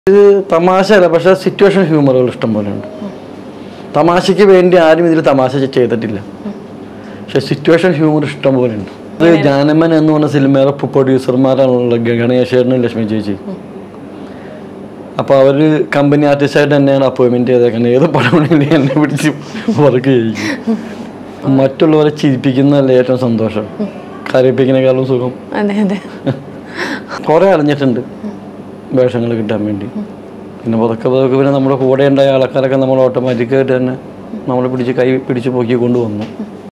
ഇത് തമാശയല്ല പക്ഷെ സിറ്റുവേഷൻ ഹ്യൂമറുകൾ ഇഷ്ടം പോലെയുണ്ട് തമാശയ്ക്ക് വേണ്ടി ആരും ഇതിൽ തമാശ ചെയ്തിട്ടില്ല പക്ഷെ സിറ്റുവേഷൻ ഹ്യൂമർ ഇഷ്ടം പോലെയുണ്ട് ഇത് ജാനമൻ എന്ന് പറഞ്ഞ സിനിമയുടെ പ്രൊഡ്യൂസർമാരാണുള്ള ഗണേശേട്ടനും ലക്ഷ്മി ചേച്ചി അപ്പോൾ അവർ കമ്പനി ആർട്ടിസ്റ്റായിട്ട് തന്നെയാണ് അപ്പോയിൻമെൻറ്റ് ചെയ്തേക്കുന്നത് ഏത് പടമാണെങ്കിലും എന്നെ പിടിച്ച് വർക്ക് ചെയ്യിക്കും മറ്റുള്ളവരെ ചിരിപ്പിക്കുന്നതല്ലേ ഏറ്റവും സന്തോഷം കരയിപ്പിക്കുന്നതിനേക്കാളും സുഖം അതെ അതെ കുറേ അറിഞ്ഞിട്ടുണ്ട് വേഷങ്ങൾ കിട്ടാൻ വേണ്ടി പിന്നെ പതുക്കെ പതുക്കെ പിന്നെ നമ്മുടെ കൂടെ ഉണ്ടായ ആൾക്കാരൊക്കെ നമ്മൾ ഓട്ടോമാറ്റിക്കായിട്ട് തന്നെ നമ്മൾ പിടിച്ച് കൈ പിടിച്ച് പൊക്കി കൊണ്ടുവന്നു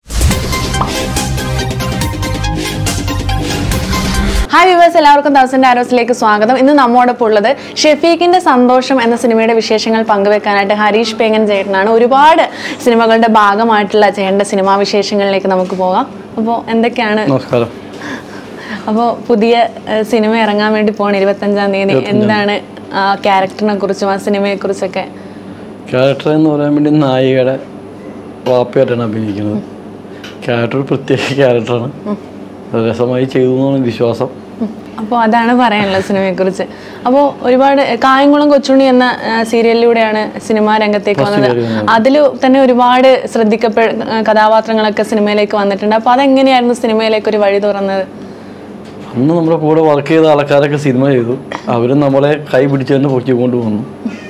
ഹായ് വ്യൂവേഴ്സ് എല്ലാവർക്കും തൗസൻഡ് ആരോസിലേക്ക് സ്വാഗതം ഇന്ന് നമ്മോടൊപ്പം ഉള്ളത് ഷെഫീഖിന്റെ സന്തോഷം എന്ന സിനിമയുടെ വിശേഷങ്ങൾ പങ്കുവെക്കാനായിട്ട് ഹരീഷ് പേങ്ങൻ ചേട്ടനാണ് ഒരുപാട് സിനിമകളുടെ ഭാഗമായിട്ടുള്ള ചേട്ടൻ്റെ സിനിമാ വിശേഷങ്ങളിലേക്ക് നമുക്ക് പോകാം അപ്പോൾ എന്തൊക്കെയാണ് നമസ്കാരം അപ്പോൾ പുതിയ ഏഹ്, സിനിമ ഇറങ്ങാൻ വേണ്ടി പോകണം ഇരുപത്തഞ്ചാം തീയതി എന്താണ് ആ ക്യാരക്ടറിനെ കുറിച്ചും ആ സിനിമയെ കുറിച്ചൊക്കെ ക്യാരക്ടർ എന്ന് പറയാൻ വേണ്ടി നായികയുടെ വാപ്പയായിട്ടാണ് അഭിനയിക്കുന്നത് ക്യാരക്ടർ ഒരു പ്രത്യേക ക്യാരക്ടറാണ് രസമായി ചെയ്തു എന്നാണ് വിശ്വാസം അപ്പോൾ അതാണ് പറയാനുള്ളത് സിനിമയെക്കുറിച്ച് അപ്പോൾ ഒരുപാട് കായംകുളം കൊച്ചുണ്ണി എന്ന ആ, സീരിയലിലൂടെയാണ് സിനിമാ രംഗത്തേക്ക് വന്നത് അതിൽ തന്നെ ഒരുപാട് ശ്രദ്ധിക്കപ്പെ കഥാപാത്രങ്ങളൊക്കെ സിനിമയിലേക്ക് വന്നിട്ടുണ്ട് അപ്പോൾ അതെങ്ങനെയായിരുന്നു സിനിമയിലേക്ക് ഒരു വഴി തുറന്നത് അന്ന് നമ്മുടെ കൂടെ വർക്ക് ചെയ്ത ആൾക്കാരൊക്കെ സിനിമ ചെയ്തു അവരും നമ്മളെ കൈ പിടിച്ച് തന്നെ പൊക്കിക്കൊണ്ട് വന്നു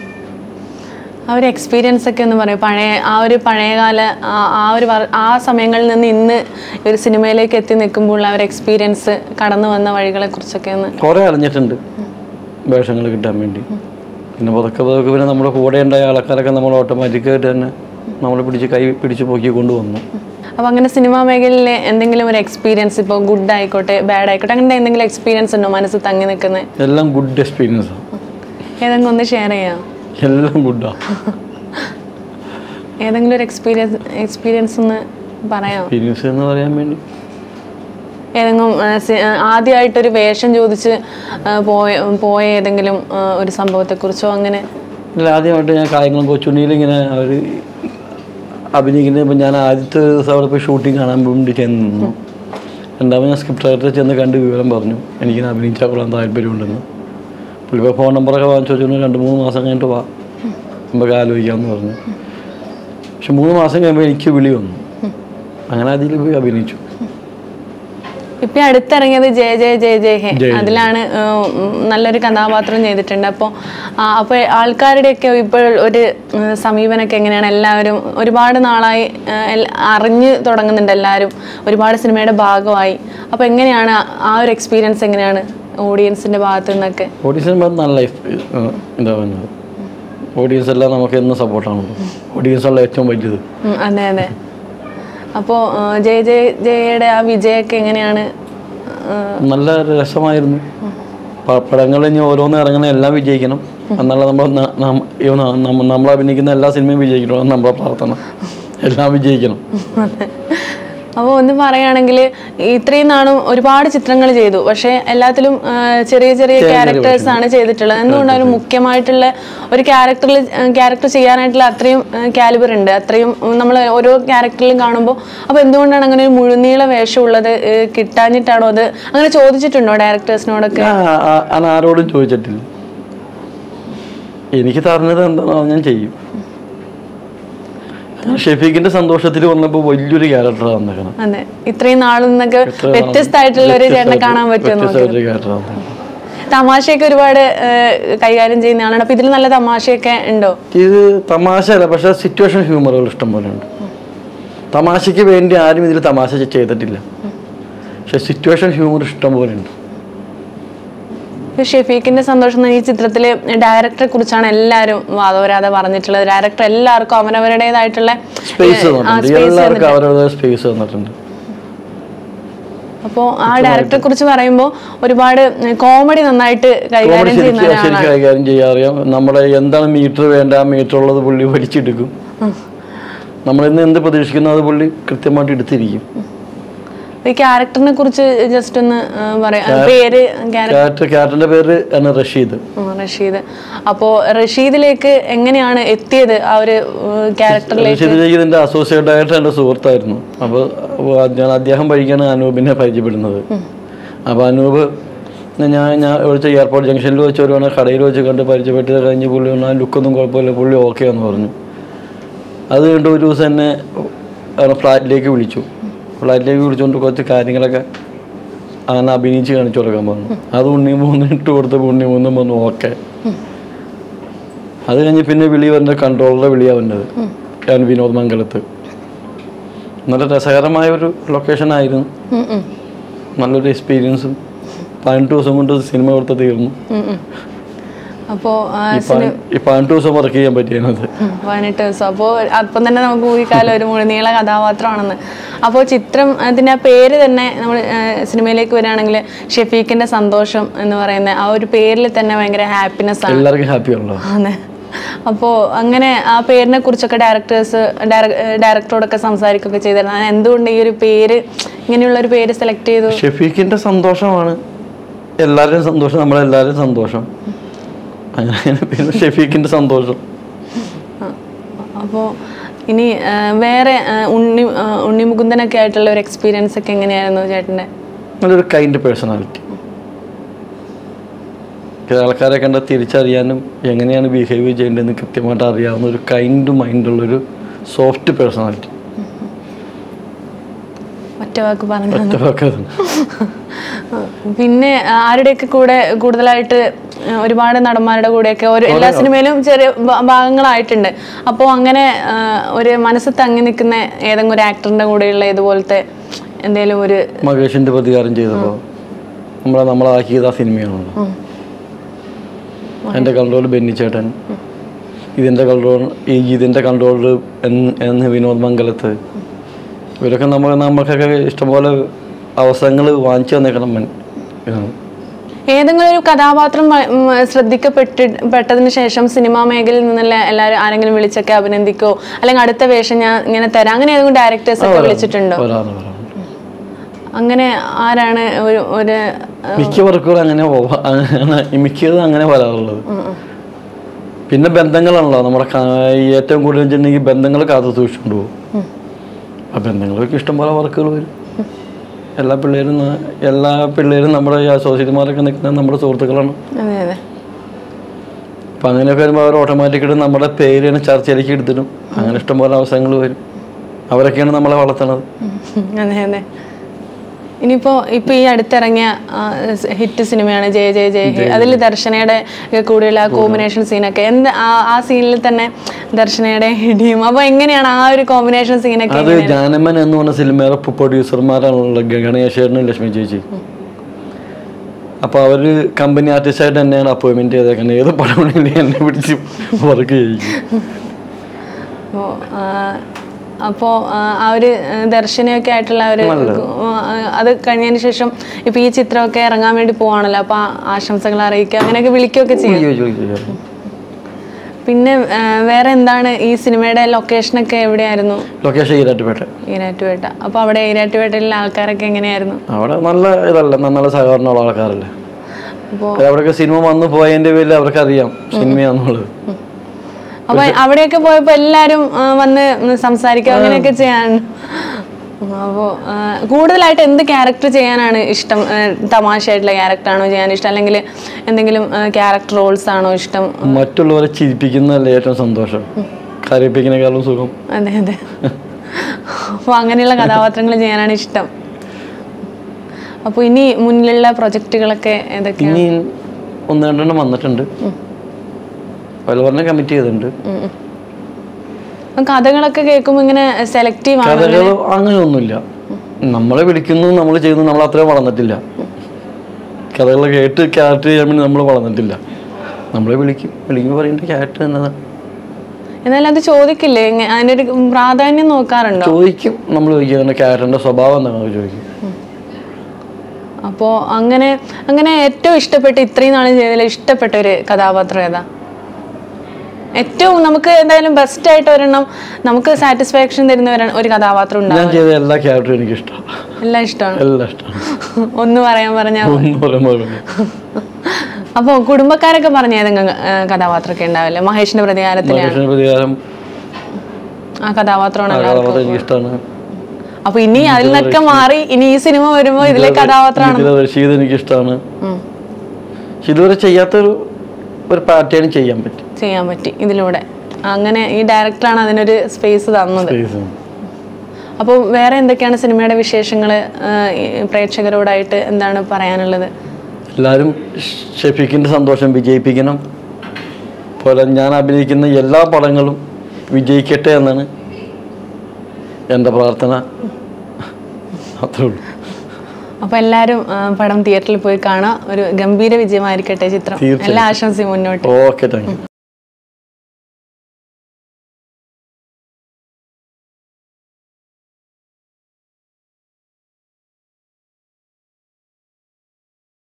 ആ ഒരു എക്സ്പീരിയൻസ് ഒക്കെ ഒന്ന് പറയും പഴയ ആ ഒരു പഴയകാല ആ- ആ ഒരു വർ- ആ സമയങ്ങളിൽ നിന്ന് ഇന്ന് ഒരു സിനിമയിലേക്ക് എത്തി നിൽക്കുമ്പോൾ ആ ഒരു എക്സ്പീരിയൻസ് കടന്നു വന്ന വഴികളെ കുറിച്ചൊക്കെ ഒന്ന് കുറേ അറിഞ്ഞിട്ടുണ്ട് വേഷങ്ങൾ കിട്ടാൻ വേണ്ടി പിന്നെ പതുക്കെ പതുക്കെ പിന്നെ നമ്മുടെ കൂടെ ഉണ്ടായ ആൾക്കാരൊക്കെ നമ്മൾ ഓട്ടോമാറ്റിക്കായിട്ട് തന്നെ നമ്മൾ പിടിച്ച് കൈ പിടിച്ച് പൊക്കി കൊണ്ടുവന്നു അപ്പോൾ അങ്ങനെ സിനിമാ മേഖലയിലെ എന്തെങ്കിലും ഒരു എക്സ്പീരിയൻസ് ഇപ്പോൾ ഗുഡ് ആയിക്കോട്ടെ ബാഡ് ആയിക്കോട്ടെ അങ്ങനത്തെ എന്തെങ്കിലും എക്സ്പീരിയൻസ് ഉണ്ടോ മനസ്സിൽ തങ്ങി നിൽക്കുന്നത് എല്ലാം ഗുഡ് എക്സ്പീരിയൻസാണ് ഏതെങ്കിലും ഒന്ന് ഷെയർ ചെയ്യാം എല്ലാം ഗുഡാണ് ഏതെങ്കിലും ഒരു എക്സ്പീരിയൻസ് എക്സ്പീരിയൻസ് ഒന്ന് പറയാം എക്സ്പീരിയൻസ് എന്ന് പറയാൻ വേണ്ടി ഏതെങ്കിലും ആ, സി- ആ, ആദ്യമായിട്ടൊരു വേഷം ചോദിച്ച് ആ, പോയ പോയ ഏതെങ്കിലും ആ, ഒരു സംഭവത്തെക്കുറിച്ചോ അങ്ങനെ ഇല്ല ആദ്യമായിട്ട് ഞാൻ കാര്യങ്ങളും കൊച്ചുണ്ണിയിൽ ഇങ്ങനെ അവർ അഭിനയിക്കുന്നത് ഇപ്പം ഞാൻ ആദ്യത്തെ ദിവസം അവിടെ പോയി ഷൂട്ടിംഗ് കാണാൻ വേണ്ടി ചെന്ന് നിന്നു രണ്ടാമത് ഞാൻ സ്ക്രിപ്റ്റ് റൈറ്ററെ ചെന്ന് കണ്ട് വിവരം പറഞ്ഞു എനിക്കിങ്ങനെ അഭിനയിച്ചാൽ കൊള്ളാൻ താല്പര്യമുണ്ടെന്ന് പുള്ളിപ്പോൾ ഫോൺ നമ്പറൊക്കെ വാങ്ങിച്ചു വെച്ചു രണ്ട് മൂന്ന് മാസം കഴിഞ്ഞിട്ട് വാ നമുക്ക് ആലോചിക്കാമെന്ന് പറഞ്ഞു പക്ഷെ മൂന്ന് മാസം കഴിയുമ്പോൾ എനിക്ക് വിളി വന്നു അങ്ങനെ അതിൽ പോയി അഭിനയിച്ചു ഇപ്പം അടുത്തിറങ്ങിയത് ജയ ജയ ജയ ജയ ഹേ ജയ. അതിലാണ് ആ, ഉം, നല്ലൊരു കഥാപാത്രം ചെയ്തിട്ടുണ്ട് അപ്പോൾ അപ്പോൾ ആൾക്കാരുടെയൊക്കെ ഇപ്പോൾ ഒരു ഉം, സമീപനമൊക്കെ എങ്ങനെയാണ് എല്ലാവരും ഒരുപാട് നാളായി ആ, എൽ- അറിഞ്ഞ് തുടങ്ങുന്നുണ്ട് എല്ലാവരും ഒരുപാട് സിനിമയുടെ ഭാഗമായി അപ്പോൾ എങ്ങനെയാണ് ആ- ആ ഒരു എക്സ്പീരിയൻസ് എങ്ങനെയാണ് ഓഡിയൻസിൻ്റെ ഭാഗത്തു നിന്നൊക്കെ ഓഡിയൻസിന് നല്ല എന്താ പറയുന്നത് ഓഡിയൻസ് എല്ലാം നമുക്ക് എന്നും സപ്പോർട്ടാണല്ലോ ഓഡിയൻസ് ഉള്ള ഏറ്റവും വലുത് ഉം, അതെ അതെ അപ്പോൾ ജയ ജയ ജയയുടെ ആ വിജയമൊക്കെ എങ്ങനെയാണ് ആ, നല്ല രസമായിരുന്നു പ- പടങ്ങൾ ഇനി ഓരോന്ന് ഇറങ്ങണ എല്ലാം വിജയിക്കണം എന്നുള്ള നമ്മൾ ന- നം- ഇവ ന- നമ്മ- നമ്മൾ അഭിനയിക്കുന്ന എല്ലാ സിനിമയും വിജയിക്കണം അതാണ് നമ്മളെ പ്രാർത്ഥന എല്ലാം വിജയിക്കണം അപ്പോൾ ഒന്ന് പറയുകയാണെങ്കിൽ ഇത്രയും നാളും ഒരുപാട് ചിത്രങ്ങൾ ചെയ്തു പക്ഷേ എല്ലാത്തിലും ആ, ചെറിയ ചെറിയ ക്യാരക്ടേഴ്സ് ആണ് ചെയ്തിട്ടുള്ളത് എന്തുകൊണ്ടാണ് ഒരു മുഖ്യമായിട്ടുള്ള ഒരു ക്യാരക്ടറിൽ ക്യാരക്ടർ ചെയ്യാനായിട്ടുള്ള അത്രയും കാലിബർ ഉണ്ട് അത്രയും നമ്മൾ ഓരോ ക്യാരക്ടറിലും കാണുമ്പോൾ അപ്പോൾ എന്തുകൊണ്ടാണ് അങ്ങനെ ഒരു മുഴുനീള വേഷമുള്ളത് ഏ, കിട്ടാഞ്ഞിട്ടാണോ അത് അങ്ങനെ ചോദിച്ചിട്ടുണ്ടോ ഡയറക്ടേഴ്സിനോടൊക്കെ ഞാൻ ആ- ആ- ഞാൻ ആരോടും ചോദിച്ചിട്ടില്ല എനിക്ക് തറഞ്ഞത് എന്താണോ അത് ഞാൻ ചെയ്യും ഷെഫീഖിന്റെ സന്തോഷത്തിൽ വന്നപ്പോൾ വലിയൊരു ക്യാരക്ടറാണ് വന്നേക്കണം അതെ ഇത്രയും നാളിൽ നിന്നൊക്കെ വ്യത്യസ്തമായിട്ടുള്ള ഒരു ചേട്ടനെ കാണാൻ പറ്റുമോ വ്യത്യസ്തമായിട്ടൊരു ക്യാരക്ടറാണ് വന്നേക്കണം തമാശയൊക്കെ ഒരുപാട് ഏ, കൈകാര്യം ചെയ്യുന്ന ആളാണ് അപ്പൊ ഇതിൽ നല്ല തമാശയൊക്കെ ഉണ്ടോ ഇത് തമാശയല്ല പക്ഷെ സിറ്റുവേഷൻ ഹ്യൂമറുകൾ ഇഷ്ടം പോലെയുണ്ട് തമാശയ്ക്ക് വേണ്ടി ആരും ഇതിൽ തമാശ ചെയ്തിട്ടില്ല പക്ഷെ സിറ്റുവേഷൻ ഹ്യൂമർ ഇഷ്ടം പോലെയുണ്ട് ഇപ്പൊ ഷെഫീഖിന്റെ സന്തോഷം എന്ന ഈ ചിത്രത്തില് ഡയറക്ടറെ കുറിച്ചാണ് എല്ലാവരും വാദവരാതെ പറഞ്ഞിട്ടുള്ളത് ഡയറക്ടർ എല്ലാവർക്കും അവരവരുടേതായിട്ടുള്ള സ്പേസ് തന്നിട്ടുണ്ട് എല്ലാവർക്കും അവരവരുടെ സ്പേസ് തന്നിട്ടുണ്ട് അപ്പോൾ ആ ഡയറക്ടറെ കുറിച്ച് പറയുമ്പോൾ ഒരുപാട് കോമഡി നന്നായിട്ട് കോമഡി കൈകാര്യം ചെയ്യുന്ന ശരിക്കും ശരിക്കും കൈകാര്യം ചെയ്യാറിയാം നമ്മുടെ എന്താണ് മീറ്റർ വേണ്ട ആ മീറ്റർ ഉള്ളത് പുള്ളി പഠിച്ചെടുക്കും നമ്മളിന്ന് എന്ത് പ്രതീക്ഷിക്കുന്നു അത് പുള്ളി കൃത്യമായിട്ട് എടുത്തിരിക്കും ഈ ക്യാരക്ടറിനെ കുറിച്ച് ജസ്റ്റ് ഒന്ന് ആ, പറയാം പേര് ക്യാരക്ടർ ക്യാരക്ടർ ക്യാരക്ടറിന്റെ പേര് ആണ് റഷീദ് റഷീദ് അപ്പോൾ റഷീദിലേക്ക് എങ്ങനെയാണ് എത്തിയത് ആ ഒരു ക്യാരക്ടറിലേക്ക് റഷീദിലേക്ക് ഇതിന്റെ അസോസിയേറ്റ് ആയിട്ട് എൻ്റെ സുഹൃത്തായിരുന്നു അപ്പോൾ ഞാൻ അദ്ദേഹം വഴിക്കാണ് അനൂപിനെ പരിചയപ്പെടുന്നത് അപ്പോൾ അനൂപ് പിന്നെ ഞാൻ ഞാൻ വിളിച്ച എയർപോർട്ട് ജംഗ്ഷനിൽ വെച്ച് വരുവാണ് കടയിൽ വെച്ച് കണ്ട് പരിചയപ്പെട്ടത് കഴിഞ്ഞ് പുള്ളി പറഞ്ഞു ആ ലുക്കൊന്നും കുഴപ്പമില്ല പുള്ളി ഓക്കെ എന്ന് പറഞ്ഞു അത് കഴിഞ്ഞിട്ട് ഒരു ദിവസം എന്നെ ഫ്ലാറ്റിലേക്ക് വിളിച്ചു ഫ്ലാറ്റിലേക്ക് വിളിച്ചുകൊണ്ട് കുറച്ച് കാര്യങ്ങളൊക്കെ അങ്ങനെ അഭിനയിച്ച് കാണിച്ചു കൊടുക്കാൻ പറഞ്ഞു അത് ഉണ്ണി മൂന്ന് ഇട്ട് കൊടുത്തപ്പോൾ ഉണ്ണി മൂന്നും വന്നു ഓക്കെ അത് കഴിഞ്ഞ് പിന്നെ വിളി വന്ന കൺട്രോളറുടെ വിളിയാണ് വന്നത് ഞാൻ വിനോദ് മംഗലത്ത് നല്ല രസകരമായ ഒരു ലൊക്കേഷൻ ആയിരുന്നു ഉം, ഉം, നല്ലൊരു എക്സ്പീരിയൻസും പതിനെട്ട് ദിവസം കൊണ്ട് സിനിമ കൊടുത്ത് തീർന്നു ഉം, ഉം. അപ്പോ ആ, ഈ പതി- ഈ പതിനെട്ട് ദിവസം വർക്ക് ചെയ്യാൻ പറ്റിയത് ഉം, പതിനെട്ട് ദിവസം അപ്പോൾ അപ്പം തന്നെ നമുക്ക് ഊഹിക്കാലം ഒരു മുഴുനീള കഥാപാത്രമാണെന്ന് അപ്പോൾ ചിത്രം അതിൻ്റെ ആ പേര് തന്നെ നമ്മൾ സിനിമയിലേക്ക് വരികയാണെങ്കിൽ ഷെഫീഖിന്റെ സന്തോഷം എന്ന് പറയുന്ന ആ ഒരു പേരിൽ തന്നെ ഭയങ്കര ഹാപ്പിനെസ് ആണ് എല്ലാവർക്കും ഹാപ്പി ആണല്ലോ അതെ അപ്പോൾ അങ്ങനെ ആ പേരിനെ കുറിച്ചൊക്കെ ഡയറക്ടേഴ്സ് ഡയറക്ടറോടൊക്കെ സംസാരിക്കുകയൊക്കെ ചെയ്തിരുന്നു അത് എന്തുകൊണ്ട് ഈ ഒരു പേര് ഇങ്ങനെയുള്ള ഒരു പേര് സെലക്ട് ചെയ്തു ഷെഫീഖിന്റെ സന്തോഷമാണ് എല്ലാവരുടെയും സന്തോഷം നമ്മളെല്ലാവരും സന്തോഷം അങ്ങനെ പിന്നെ ഷെഫീഖിന്റെ സന്തോഷം അപ്പോൾ ഇനി ആ, വേറെ ആ, ഉണ്ണി ആ, ഉണ്ണി മുകുന്ദനൊക്കെ ആയിട്ടുള്ള ഒരു എക്സ്പീരിയൻസ് ഒക്കെ എങ്ങനെയായിരുന്നു ചേട്ടൻ്റെ നല്ലൊരു കൈൻഡ് പേഴ്സണാലിറ്റി ആൾക്കാരെ കണ്ട തിരിച്ചറിയാനും എങ്ങനെയാണ് ബിഹേവ് ചെയ്യേണ്ടതെന്ന് കൃത്യമായിട്ട് അറിയാവുന്ന ഒരു കൈൻഡ് മൈൻഡുള്ളൊരു സോഫ്റ്റ് പേഴ്സണാലിറ്റി ഒറ്റ വാക്ക് പറഞ്ഞു ഒറ്റവാക്കത് പിന്നെ ആരുടെയൊക്കെ കൂടെ കൂടുതലായിട്ട് ആ, ഒരുപാട് നടന്മാരുടെ കൂടെയൊക്കെ ഒരു എല്ലാ സിനിമയിലും ചെറിയ ഭ- ഭാഗങ്ങളായിട്ടുണ്ട് അപ്പോൾ അങ്ങനെ ആ, ഒരു മനസ്സ് തങ്ങി നിൽക്കുന്ന ഏതെങ്കിലും ഒരു ആക്ടറിന്റെ കൂടെയുള്ള ഇതുപോലത്തെ എന്തെങ്കിലും ഒരു മകേഷിന്റെ പ്രതികാരം ചെയ്തപ്പോൾ നമ്മളെ നമ്മളാക്കിയത് ആ സിനിമയാണല്ലോ ഉം. എൻ്റെ കൺട്രോൾ ബെന്നിച്ചേട്ടൻ ഇതിൻ്റെ കൺട്രോൾ ഈ ഇതിൻ്റെ കൺട്രോൾ എന്ന് വിനോദ് മംഗലത്ത് ഇവരൊക്കെ നമ്മൾ നമുക്കൊക്കെ ഇഷ്ടംപോലെ അവസരങ്ങൾ വാങ്ങിച്ചു തന്നേക്കണം മൻ ഇതാണ്. ഏതെങ്കിലും ഒരു കഥാപാത്രം വ- ഉം, ശ്രദ്ധിക്കപ്പെട്ടി പെട്ടതിന് ശേഷം സിനിമാ മേഖലയിൽ നിന്നുള്ള എല്ലാവരും ആരെങ്കിലും വിളിച്ചൊക്കെ അഭിനന്ദിക്കോ അല്ലെങ്കിൽ അടുത്ത വേഷം ഞാൻ ഇങ്ങനെ തരാം അങ്ങനെ ഏതെങ്കിലും ഡയറക്ടേഴ്സ് ഒക്കെ വിളിച്ചിട്ടുണ്ടോ വരാറ് വരാറുണ്ട് അങ്ങനെ ആരാണ് ഒരു ഒരു മിക്ക വർക്കുകളും അങ്ങനെ പോവാ- അങ്ങനെ മിക്കതും അങ്ങനെ വരാറുള്ളത് പിന്നെ ബന്ധങ്ങളാണല്ലോ നമ്മുടെ ക- ഏറ്റവും കൂടുതൽ വെച്ചിട്ടുണ്ടെങ്കിൽ ബന്ധങ്ങൾ കാത്തു സൂക്ഷിച്ചുകൊണ്ട് പോകും ആ ബന്ധങ്ങളൊക്കെ ഇഷ്ടംപോലെ വർക്കുകൾ വരും എല്ലാ പിള്ളേരും ന- എല്ലാ പിള്ളേരും നമ്മുടെ ഈ അസോസിയേറ്റുമാരൊക്കെ നിൽക്കുന്നത് നമ്മുടെ സുഹൃത്തുക്കളാണ് അതെ അതെ അപ്പം അങ്ങനെയൊക്കെ വരുമ്പോൾ അവർ ഓട്ടോമാറ്റിക്കായിട്ട് നമ്മുടെ പേരിനെ ചർച്ചയിലേക്ക് എടുത്തിടും അങ്ങനെ ഇഷ്ടംപോലെ അവസരങ്ങൾ വരും അവരൊക്കെയാണ് നമ്മളെ വളർത്തുന്നത് ഉം, അതെ അതെ ഇനിയിപ്പോ ഇപ്പൊ ഈ അടുത്തിറങ്ങിയ ഹിറ്റ് സിനിമയാണ് ജയ ജയ ജയ ഹേ അതിൽ ദർശനയുടെ ഒക്കെ കൂടെയുള്ള ആ കോമ്പിനേഷൻ സീനൊക്കെ എന്ത് ആ- ആ സീനിൽ തന്നെ ദർശനയുടെ ഇടിയും അപ്പൊ എങ്ങനെയാണ് ആ ഒരു കോമ്പിനേഷൻ സീനൊക്കെ അത് ജാനമ്മൻ എന്ന് പറഞ്ഞ സിനിമയുടെ പ്രൊഡ്യൂസർമാരാണുള്ള ഗണേശേട്ടനും ലക്ഷ്മി ചേച്ചി അപ്പോൾ അവർ കമ്പനി ആർട്ടിസ്റ്റായിട്ട് തന്നെയാണ് അപ്പോയിൻമെന്റ് ചെയ്തേക്കുന്നത് ഏത് പടം വേണമെങ്കിലും എന്നെ പിടിച്ച് വർക്ക് ചെയ്യിക്കും അപ്പോ ആ, അപ്പോ ആ, ആ ഒരു ആ, ദർശനയൊക്കെ ആയിട്ടുള്ള ഒരു ആ, അത് കഴിഞ്ഞതിന് ശേഷം ഇപ്പൊ ഈ ചിത്രമൊക്കെ ഇറങ്ങാൻ വേണ്ടി പോവാണല്ലോ അപ്പൊ ആ ആശംസകൾ അറിയിക്കുക അങ്ങനെയൊക്കെ വിളിക്കുകയൊക്കെ ചെയ്യും ചോദിച്ചു, ചോദിച്ചു, ചോദിച്ചു. പിന്നെ ആ, വേറെ എന്താണ് ഈ സിനിമയുടെ ലൊക്കേഷനൊക്കെ എവിടെയായിരുന്നു ലൊക്കേഷൻ ഈരാറ്റുപേട്ട ഈരാറ്റുപേട്ട അപ്പൊ അവിടെ ഈരാറ്റുപേട്ടയിലെ ആൾക്കാരൊക്കെ എങ്ങനെയായിരുന്നു അവിടെ നല്ല ഇതല്ല നല്ല സഹകരണമുള്ള ആൾക്കാരല്ലേ അപ്പോ അവിടെയൊക്കെ സിനിമ വന്ന് പോയതിന്റെ പേരിൽ അവർക്ക് അറിയാം സിനിമയാന്നുള്ളത് അപ്പൊ അവിടെയൊക്കെ പോയപ്പോ എല്ലാരും ആ, വന്ന് സംസാരിക്കുക അങ്ങനെയൊക്കെ ചെയ്യാൻ അപ്പോ ആ, കൂടുതലായിട്ട് എന്ത് ക്യാരക്ടർ ചെയ്യാനാണ് ഇഷ്ടം ആ, തമാശയായിട്ടുള്ള ക്യാരക്ടർ ആണോ ചെയ്യാൻ ഇഷ്ടം അല്ലെങ്കിൽ എന്തെങ്കിലും ക്യാരക്ടർ റോൾസ് ആണോ ഇഷ്ടം മറ്റുള്ളവരെ ചിരിപ്പിക്കുന്നതല്ലേ ഏറ്റവും സന്തോഷം കരയിപ്പിക്കുന്നേക്കാളും സുഖം അതെ അതെ അപ്പോൾ അങ്ങനെയുള്ള കഥാപാത്രങ്ങൾ ചെയ്യാനാണ് ഇഷ്ടം അപ്പോൾ ഇനി മുന്നിലുള്ള പ്രൊജക്റ്റുകളൊക്കെ ഏതൊക്കെയാണ് ഇനി ഒന്ന് രണ്ടെണ്ണം വന്നിട്ടുണ്ട് പലവരെണ്ണം കമ്മിറ്റ് ചെയ്തിട്ടുണ്ട് ഉം, ഉം. അപ്പം കഥകളൊക്കെ കേൾക്കുമ്പോൾ ഇങ്ങനെ സെലക്റ്റീവ് ആണ് കഥകൾ അങ്ങനെയൊന്നുമില്ല നമ്മളെ വിളിക്കുന്നു നമ്മൾ ചെയ്യുന്നു നമ്മൾ അത്രയും വളർന്നിട്ടില്ല കഥകൾ കേട്ട് ക്യാരക്ടർ ചെയ്യാൻ വേണ്ടി നമ്മൾ വളർന്നിട്ടില്ല നമ്മളെ വിളിക്കും വിളിക്കുമ്പോൾ പറയേണ്ട ക്യാരക്ടർ എന്നതാണ് എന്നാലും അത് ചോദിക്കില്ലേ ഇങ്ങ- അതിനൊരു പ്രാധാന്യം നോക്കാറുണ്ടോ ചോദിക്കും നമ്മൾ ചോദിക്കും അങ്ങനെ ക്യാരക്ടറിന്റെ സ്വഭാവം എന്താണെന്ന് ചോദിക്കും അപ്പോൾ അങ്ങനെ അങ്ങനെ ഏറ്റവും ഇഷ്ടപ്പെട്ട് ഇത്രയും നാളും ചെയ്തതിൽ ഇഷ്ടപ്പെട്ട ഒരു കഥാപാത്രം ഏതാ ഏറ്റവും നമുക്ക് എന്തായാലും ബെസ്റ്റ് ആയിട്ട് ഒരെണ്ണം നമുക്ക് സാറ്റിസ്ഫാക്ഷൻ തരുന്ന ഒരു- ഒരു കഥാപാത്രം ഉണ്ടാവും ഞാൻ ചെയ്ത എല്ലാ ക്യാരക്ടറും എനിക്ക് ഇഷ്ടമാണ് എല്ലാം ഇഷ്ടമാണ് എല്ലാം ഇഷ്ടമാണ് ഒന്ന് പറയാൻ പറഞ്ഞാൽ ഒന്നും പറയുമ്പോൾ അപ്പോൾ കുടുംബക്കാരൊക്കെ പറഞ്ഞ ഏതെങ്കിലും ആ, കഥാപാത്രമൊക്കെ ഉണ്ടാവില്ലേ മഹേഷിന്റെ പ്രതികാരത്തിലെ മഹേഷിന്റെ പ്രതികാരം ആ കഥാപാത്രമാണ് ആ എല്ലാവർക്കും കഥാപാത്രം എനിക്ക് ഇഷ്ടമാണ് അപ്പൊ ഇനി അതിൽ നിന്നൊക്കെ മാറി ഇനി ഈ സിനിമ വരുമ്പോ ഇതിലെ കഥാപാത്രമാണ് ഇതിലെ റഷീദ് എനിക്ക് ഇഷ്ടമാണ് ഉം. പക്ഷെ ഇതുവരെ ചെയ്യാത്തൊരു ഒരു പാറ്റേൺ ചെയ്യാൻ പറ്റും ചെയ്യാൻ പറ്റി ഇതിലൂടെ അങ്ങനെ ഈ ഡയറക്ടറാണ് അതിനൊരു സ്പേസ് തന്നത് Space. അപ്പോൾ വേറെ എന്തൊക്കെയാണ് സിനിമയുടെ വിശേഷങ്ങൾ പ്രേക്ഷകരോടായിട്ട് എന്താണ് പറയാനുള്ളത് എല്ലാവരും ഷെഫീഖിൻ്റെ സന്തോഷം വിജയിപ്പിക്കണം പോലെ ഞാൻ അഭിനയിക്കുന്ന എല്ലാ പടങ്ങളും വിജയിക്കട്ടെ എന്നാണ് എൻ്റെ പ്രാർത്ഥന അത്രേ ഉള്ളൂ അപ്പോൾ എല്ലാവരും ആ, പടം തിയേറ്ററിൽ പോയി കാണാം ഒരു ഗംഭീര വിജയമായിരിക്കട്ടെ ചിത്രം തീർച്ചയായും. എല്ലാ ആശംസയും മുന്നോട്ട് ഓക്കെ താങ്ക് യു